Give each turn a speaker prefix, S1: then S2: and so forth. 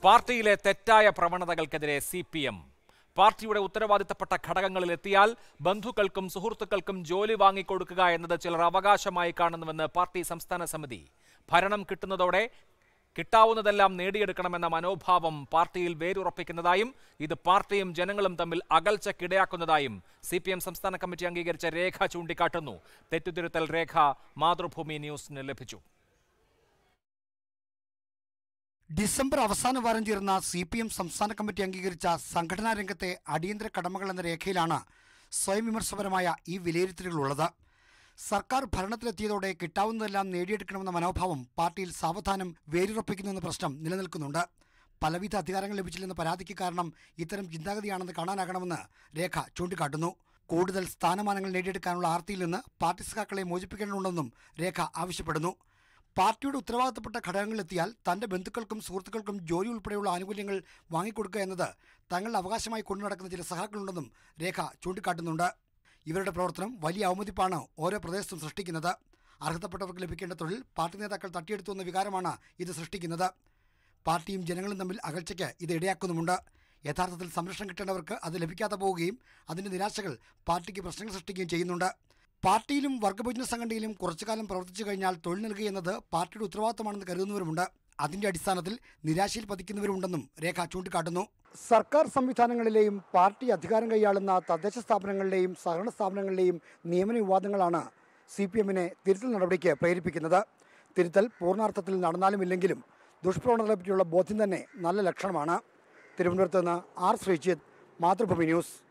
S1: പാർട്ടിയിലെ തെറ്റായ പ്രവണതകൾക്കെതിരെ C P M പാർട്ടിയുടെ ഉത്തരവാദിത്തപ്പെട്ട ഘടകങ്ങളിൽ എത്തിയാൽ ബന്ധുക്കൾക്കും സുഹൃത്തുക്കൾക്കും ജോലി വാങ്ങിക്കൊടുക്കുക എന്നത് ചിലർ അവകാശമായി കാണുന്നുവെന്ന് പാർട്ടി സംസ്ഥാന സമിതി ഭരണം കിട്ടുന്നതോടെ കിട്ടാവുന്നതെല്ലാം നേടിയെടുക്കണമെന്ന മനോഭാവം പാർട്ടിയിൽ വേരുറപ്പിക്കുന്നതായും ഇത് പാർട്ടിയും ജനങ്ങളും തമ്മിൽ അകൽച്ചക്കിടയാക്കുന്നതായും സി പി എം സംസ്ഥാന കമ്മിറ്റി അംഗീകരിച്ച രേഖ ചൂണ്ടിക്കാട്ടുന്നു തെറ്റുതിരുത്തൽ രേഖ മാതൃഭൂമി ന്യൂസിന് ലഭിച്ചു
S2: ഡിസംബർ അവസാന വാരം ചേർന്ന സി പി എം സംസ്ഥാന കമ്മിറ്റി അംഗീകരിച്ച സംഘടനാ രംഗത്തെ അടിയന്തര കടമകൾ എന്ന രേഖയിലാണ് സ്വയം വിമർശപരമായ ഈ വിലയിരുത്തലുകളുള്ളത് സർക്കാർ ഭരണത്തിലെത്തിയതോടെ കിട്ടാവുന്നതെല്ലാം നേടിയെടുക്കണമെന്ന മനോഭാവം പാർട്ടിയിൽ സാവധാനം വേരുറപ്പിക്കുന്നുവെന്ന പ്രശ്നം നിലനിൽക്കുന്നുണ്ട് പലവിധ അധികാരങ്ങൾ ലഭിച്ചില്ലെന്ന പരാതിക്ക് കാരണം ഇത്തരം ചിന്താഗതിയാണെന്ന് കാണാനാകണമെന്ന് രേഖ ചൂണ്ടിക്കാട്ടുന്നു കൂടുതൽ സ്ഥാനമാനങ്ങൾ നേടിയെടുക്കാനുള്ള ആർത്തിയിൽ നിന്ന് പാർട്ടി സഖാക്കളെ മോചിപ്പിക്കേണ്ടതുണ്ടെന്നും രേഖ ആവശ്യപ്പെടുന്നു പാർട്ടിയുടെ ഉത്തരവാദിത്തപ്പെട്ട ഘടകങ്ങളിലെത്തിയാൽ തന്റെ ബന്ധുക്കൾക്കും സുഹൃത്തുക്കൾക്കും ജോലി ഉൾപ്പെടെയുള്ള ആനുകൂല്യങ്ങൾ വാങ്ങിക്കൊടുക്കുക എന്നത് തങ്ങളുടെ അവകാശമായി കൊണ്ടു നടക്കുന്ന ചില സഹാക്കളുണ്ടെന്നും രേഖ ചൂണ്ടിക്കാട്ടുന്നുണ്ട് ഇവരുടെ പ്രവർത്തനം വലിയ അവമതിപ്പാണ് ഓരോ പ്രദേശത്തും സൃഷ്ടിക്കുന്നത് അർഹതപ്പെട്ടവർക്ക് ലഭിക്കേണ്ട തൊഴിൽ പാർട്ടി നേതാക്കൾ തട്ടിയെടുത്തു എന്ന വികാരമാണ് ഇത് സൃഷ്ടിക്കുന്നത് പാർട്ടിയും ജനങ്ങളും തമ്മിൽ അകൽച്ചയ്ക്ക് ഇത് ഇടയാക്കുന്നുമുണ്ട് യഥാർത്ഥത്തിൽ സംരക്ഷണം കിട്ടേണ്ടവർക്ക് അത് ലഭിക്കാതെ പോവുകയും അതിന്റെ നിരാശകൾ പാർട്ടിക്ക് പ്രശ്നങ്ങൾ സൃഷ്ടിക്കുകയും ചെയ്യുന്നുണ്ട് പാർട്ടിയിലും വർഗഭോജന സംഘടനയിലും കുറച്ചുകാലം പ്രവർത്തിച്ചു കഴിഞ്ഞാൽ തൊഴിൽ നൽകുക എന്നത് പാർട്ടിയുടെ ഉത്തരവാദിത്തമാണെന്ന് കരുതുന്നവരുമുണ്ട് അതിന്റെ അടിസ്ഥാനത്തിൽ നിരാശയിൽ പതിക്കുന്നവരുമുണ്ടെന്നും രേഖ ചൂണ്ടിക്കാട്ടുന്നു സർക്കാർ സംവിധാനങ്ങളിലെയും പാർട്ടി അധികാരം കൈയാളുന്ന തദ്ദേശ സ്ഥാപനങ്ങളിലെയും സഹകരണ സ്ഥാപനങ്ങളിലെയും നിയമന വിവാദങ്ങളാണ് സി പി എമ്മിനെ തിരുത്തൽ നടപടിക്ക് പ്രേരിപ്പിക്കുന്നത് തിരുത്തൽ പൂർണ്ണാർത്ഥത്തിൽ നടന്നാലുമില്ലെങ്കിലും ദുഷ്പ്രവണതകളെ പറ്റിയുള്ള ബോധ്യം തന്നെ നല്ല ലക്ഷണമാണ് തിരുവനന്തപുരത്ത് നിന്ന് ആർ ശ്രീജിത്ത് മാതൃഭൂമി ന്യൂസ്